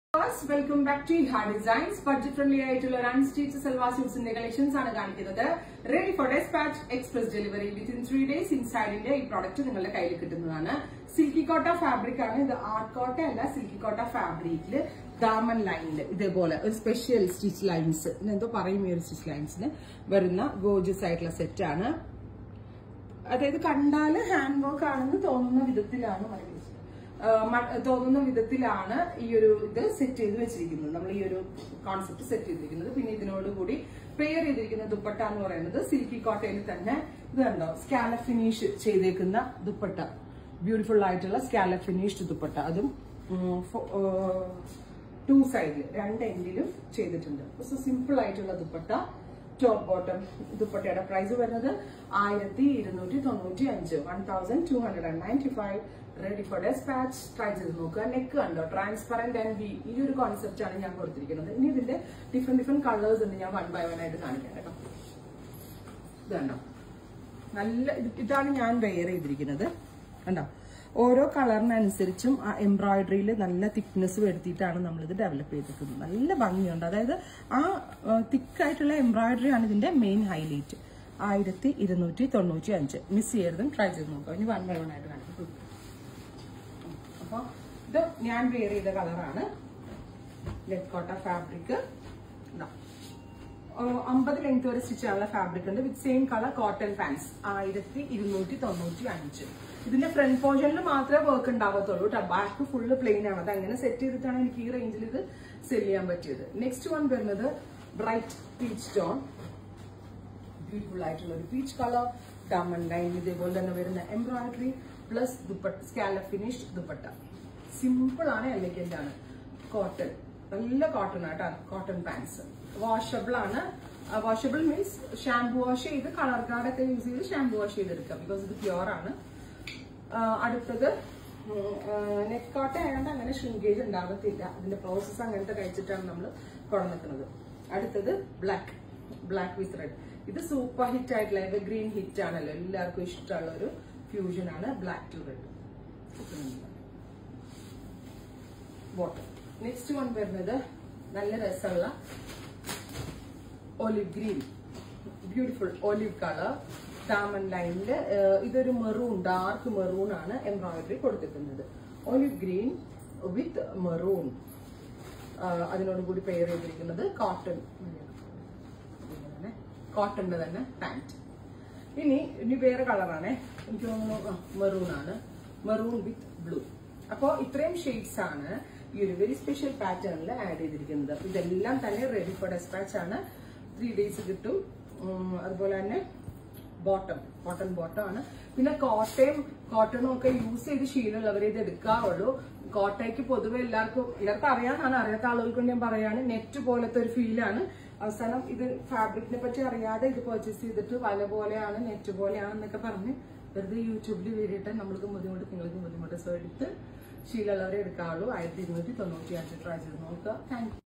Welcome back to ഹാ designs budget friendly ആയിട്ടുള്ള ഒരു അൺസ്റ്റിച്ച് സൽവാർ സ്യൂട്ട്സിന്റെ കളക്ഷൻസ് ആണ് കാണിക്കുന്നത് ready for dispatch express delivery within three days ഇൻസൈഡിന്റെ ഈ പ്രോഡക്റ്റ് നിങ്ങളുടെ കയ്യിൽ കിട്ടുന്നതാണ് സിൽക്കി കോട്ട ഫാബ്രിക് ആണ് ഇത് ആർട്ട് കോട്ട അല്ല സിൽക്കി കോട്ട ഫാബ്രിക്കില് ദാമൻ ലൈനിൽ ഇതേപോലെ ഒരു സ്പെഷ്യൽ സ്റ്റിച്ച് ലൈൻസ് എന്തോ പറയും ഈ ഒരു സ്റ്റിച്ച് ലൈൻസിന് വരുന്ന ഗോജസ് ആയിട്ടുള്ള സെറ്റ് ആണ് അതായത് കണ്ടാല് ഹാൻഡ് വർക്ക് ആണെന്ന് തോന്നുന്ന വിധത്തിലാണ് മടക്കി വെച്ചത്. ആ, മ- തോന്നുന്ന വിധത്തിലാണ് ഈ ഒരു ഇത് സെറ്റ് ചെയ്ത് വെച്ചിരിക്കുന്നത് നമ്മൾ ഈ ഒരു കോൺസെപ്റ്റ് സെറ്റ് ചെയ്തിരിക്കുന്നത് പിന്നെ ഇതിനോട് കൂടി പെയർ ചെയ്തിരിക്കുന്ന ദുപ്പട്ട എന്ന് പറയുന്നത് സിൽക്കി കോട്ടയിൽ തന്നെ ഇത് കണ്ടോ സ്കാല ഫിനിഷ് ചെയ്തേക്കുന്ന ദുപ്പട്ട ബ്യൂട്ടിഫുൾ ആയിട്ടുള്ള സ്കാല ഫിനിഷ്ഡ് ദുപ്പട്ട അതും ടു സൈഡിൽ രണ്ട് എൻഡിലും ചെയ്തിട്ടുണ്ട് സോ സിമ്പിൾ ആയിട്ടുള്ള ദുപ്പട്ട ടോപ്പ് ബോട്ടം ദുപ്പട്ടയുടെ പ്രൈസ് വരുന്നത് ആയിരത്തി ഇരുന്നൂറ്റി തൊണ്ണൂറ്റി അഞ്ച് one thousand two hundred and ninety five ready for dispatch try ചെയ്ത് നോക്കുക നെക്ക് കണ്ടോ ട്രാൻസ്പെറന്റ് ആൻഡ് വി ഈ ഒരു കോൺസെപ്റ്റ് ആണ് ഞാൻ കൊടുത്തിരിക്കുന്നത് ഇനി ഇതിന്റെ ഡിഫറെന്റ് ഡിഫറെന്റ് കളേഴ്സ് ഉണ്ട് ഞാൻ വൺ ബൈ വൺ ആയിട്ട് കാണിക്കാം കേട്ടോ ഇത് കണ്ടോ നല്ല ഇത് ഇതാണ് ഞാൻ വെയർ ചെയ്തിരിക്കുന്നത് കണ്ടോ ഓരോ കളറിനനുസരിച്ചും ആ എംബ്രോയിഡറിയിൽ നല്ല തിക്നെസ് വരുത്തിയിട്ടാണ് നമ്മളിത് ഡെവലപ്പ് ചെയ്തിരിക്കുന്നത് നല്ല ഭംഗിയുണ്ട് അതായത് ആ തിക്കായിട്ടുള്ള എംബ്രോയിഡറി ആണ് ഇതിന്റെ മെയിൻ ഹൈലൈറ്റ് ആയിരത്തി ഇരുന്നൂറ്റി തൊണ്ണൂറ്റി അഞ്ച് മിസ് ചെയ്യരുതും ട്രൈ ചെയ്ത് നോക്കാം ഇനി വൺ ബൈ വൺ ആയിട്ട് കാണിക്കും അപ്പൊ ഇത് ഞാൻ വെയർ ചെയ്ത കളറാണ് ലെറ്റ് കോട്ട ഫാബ്രിക് ഇതാ അമ്പത് ലെങ്ത് വരെ സ്റ്റിച്ച് ചെയ്യാനുള്ള ഫാബ്രിക് ഉണ്ട് with same colour cotton pants ആയിരത്തി ഇരുന്നൂറ്റി തൊണ്ണൂറ്റി അഞ്ച് ഇതിന്റെ ഫ്രണ്ട് പോർഷനിൽ മാത്രമേ വർക്ക് ഉണ്ടാവത്തുള്ളൂ കേട്ടോ ബാക്ക് ഫുള്ള് പ്ലെയിൻ ആണ് അത് അങ്ങനെ സെറ്റ് ചെയ്തിട്ടാണ് എനിക്ക് ഈ റേഞ്ചിൽ ഇത് സെല് ചെയ്യാൻ പറ്റിയത് നെക്സ്റ്റ് വൺ വരുന്നത് ബ്രൈറ്റ് പീച്ച് ടോൺ ബ്യൂട്ടിഫുൾ ആയിട്ടുള്ള ഒരു പീച്ച് കളർ ഡയമണ്ട് ലൈൻ ഇതേപോലെ തന്നെ വരുന്ന എംബ്രോയിഡറി പ്ലസ് ദുപ്പട്ട സ്കാല ഫിനിഷ്ഡ് ദുപ്പട്ട സിമ്പിൾ ആണ് എലഗന്റ് ആണ് കോട്ടൺ നല്ല കോട്ടൺ ആട്ടോ കോട്ടൺ പാൻസ് വാഷബിൾ ആണ് വാഷബിൾ മീൻസ് ഷാംപൂ വാഷ് ചെയ്ത് കളർ കാർഡൊക്കെ യൂസ് ചെയ്ത് ഷാംപൂ വാഷ് ചെയ്തെടുക്കാം ബിക്കോസ് ഇത് പ്യുവർ ആണ് ആ, അടുത്തത് നെക്ക് കോട്ട ആയതുകൊണ്ട് അങ്ങനെ ഷ്രിങ്കേജ് ഉണ്ടാകത്തില്ല അതിന്റെ പ്രോസസ്സ് അങ്ങനത്തെ കഴിച്ചിട്ടാണ് നമ്മൾ കൊണ്ടുനിൽക്കുന്നത് അടുത്തത് ബ്ലാക്ക് ബ്ലാക്ക് വിത്ത് റെഡ് ഇത് സൂപ്പർ ഹിറ്റ് ആയിട്ടുള്ള ഇത് ഗ്രീൻ ഹിറ്റ് ആണല്ലോ എല്ലാവർക്കും ഇഷ്ടമുള്ള ഒരു ഫ്യൂഷൻ ആണ് black to red bottom next one വരുന്നത് നല്ല രസമുള്ള olive green beautiful olive colour ഡാമൻ ലൈനില് ഇതൊരു മെറൂൺ ഡാർക്ക് മെറൂൺ ആണ് എംബ്രോയിഡറി കൊടുത്തിരിക്കുന്നത് ഒലിവ് ഗ്രീൻ വിത്ത് മെറൂൺ അതിനോട് കൂടി പെയർ ചെയ്തിരിക്കുന്നത് കോട്ടൺ കോട്ടന്റെ തന്നെ പാന്റ് ഇനി ഇനി വേറെ കളറാണേ എനിക്ക് തോന്നുന്നു മെറൂൺ ആണ് മെറൂൺ വിത്ത് ബ്ലൂ അപ്പോ ഇത്രയും ഷെയ്ഡ്സ് ആണ് ഈ ഒരു വെരി സ്പെഷ്യൽ പാറ്റേണിൽ ആഡ് ചെയ്തിരിക്കുന്നത് അപ്പൊ ഇതെല്ലാം തന്നെ റെഡി ഫോർ ഡെസ്പാച്ച് ആണ് ത്രീ ഡേയ്സ് കിട്ടും ഉം, അതുപോലെ തന്നെ ബോട്ടം കോട്ടൺ ബോട്ടം ആണ് പിന്നെ കോട്ടയും കോട്ടണും ഒക്കെ യൂസ് ചെയ്ത് ശീലമുള്ളവരെ ഇത് എടുക്കാറുള്ളൂ കോട്ടയ്ക്ക് പൊതുവെ എല്ലാവർക്കും എല്ലാവർക്കും അറിയാമെന്നാണ് അറിയാത്ത ആളുകൾക്ക് ഞാൻ പറയാണ് നെറ്റ് പോലത്തെ ഒരു ഫീലാണ് അവസാനം ഇത് ഫാബ്രിക്കിനെ പറ്റി അറിയാതെ ഇത് പർച്ചേസ് ചെയ്തിട്ട് വല പോലെയാണ് നെറ്റ് പോലെയാണെന്നൊക്കെ പറഞ്ഞ് വെറുതെ യൂട്യൂബിൽ വേണ്ടിയിട്ട് നമ്മൾക്ക് ബുദ്ധിമുട്ട് നിങ്ങൾക്ക് ബുദ്ധിമുട്ട് സോ എടുത്ത് ശീലമുള്ളവരെ എടുക്കാവുള്ളൂ ആയിരത്തി ഇരുന്നൂറ്റി തൊണ്ണൂറ്റി അഞ്ച് ട്രൈ ചെയ്ത് നോക്കുക താങ്ക്